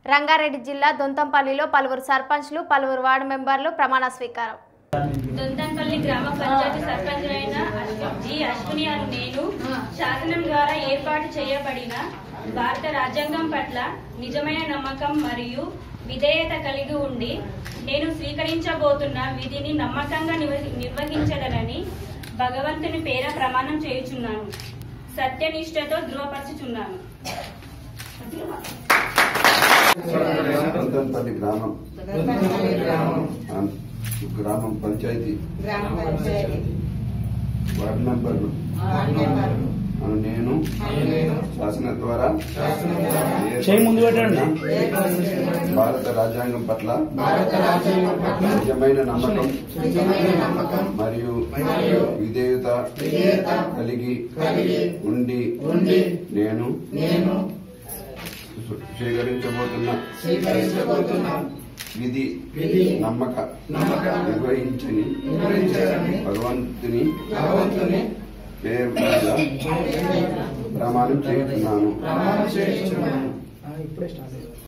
రంగారెడ్డి జిల్లా దొంతంపల్లిలో పలువురు సర్పంచ్లు పలువురు వార్డు మెంబర్లు ప్రమాణ స్వీకారం దొంతంపల్లి గ్రామ పంచాయతీ సర్పంచ్ అయిన జి అశ్విని అను నేను శాసనం ద్వారా ఏర్పాటు చేయబడిన భారత రాజ్యాంగం పట్ల నిజమైన నమ్మకం మరియు విధేయత కలిగి ఉండి నేను స్వీకరించబోతున్న విధిని నమ్మకంగా నిర్వ- నిర్వహించదనని భగవంతుని పేర ప్రమాణం చేయుచున్నాను సత్యనిష్టతో ధృవపరచుచున్నాను దొంతంపల్లి గ్రామం ఆ, గ్రామం పంచాయతీ గ్రామ పంచాయతీ వార్డు మెంబర్లు వార్డు మెంబర్లు అను నేను శాసన ద్వారా చేయి ముందు పెట్టండి. భారత రాజ్యాంగం పట్ల భారత రాజ్యాంగం పట్ల నిజమైన నమ్మకం నిజమైన నమ్మకం మరియు మరియు విధేయత విధేయత కలిగి కలిగి ఉండి ఉండి నేను నేను స్వీకరించబోతున్న స్వీకరించబోతున్న విధి విధి నమ్మక నమ్మక నిర్వహించని నిర్వహించని భగవంతుని భగవంతుని పేరు మీద ప్రమాణం చేస్తున్నాను ప్రమాణం చేస్తున్నాను ఇప్పుడే స్టార్ట్